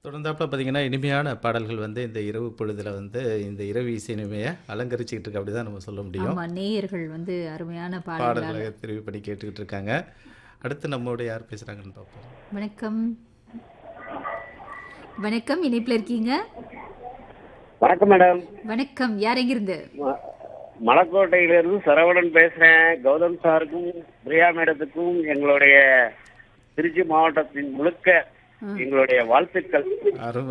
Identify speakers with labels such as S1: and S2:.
S1: தொடர்ந்தாப்புல பார்த்தீங்கன்னா, இனிமையான பாடல்கள் வந்து இந்த இரவு பொழுதில வந்து இந்த இரவு இசை இனிமைய அலங்கரிச்சுக்கிட்டு இருக்கு. அப்படிதான் நம்ம சொல்ல முடியும்.
S2: ஆமா. நேயர்கள் வந்து அருமையான பாடல்களால
S1: பாடல்கள திருப்பிப்படி கேட்டுக்கிட்டு இருக்காங்க. அடுத்து நம்மோட யார் பேசுறாங்கன்னு பார்ப்போம்.
S2: வணக்கம். வணக்கம். இணைப்பில இருக்கீங்க?
S3: வணக்கம் மேடம்
S2: வணக்கம். யார் எங்கிருந்து?
S3: ம- மலக்கோட்டையிலிருந்து சரவணன் பேசுறேன் கௌதம் சாருக்கும் பிரியா மேடத்துக்கும் எங்களுடைய திருச்சி மாவட்டத்தின் முழுக்க
S2: ம்.
S3: எங்களுடைய வாழ்த்துக்கள்
S1: அருமை.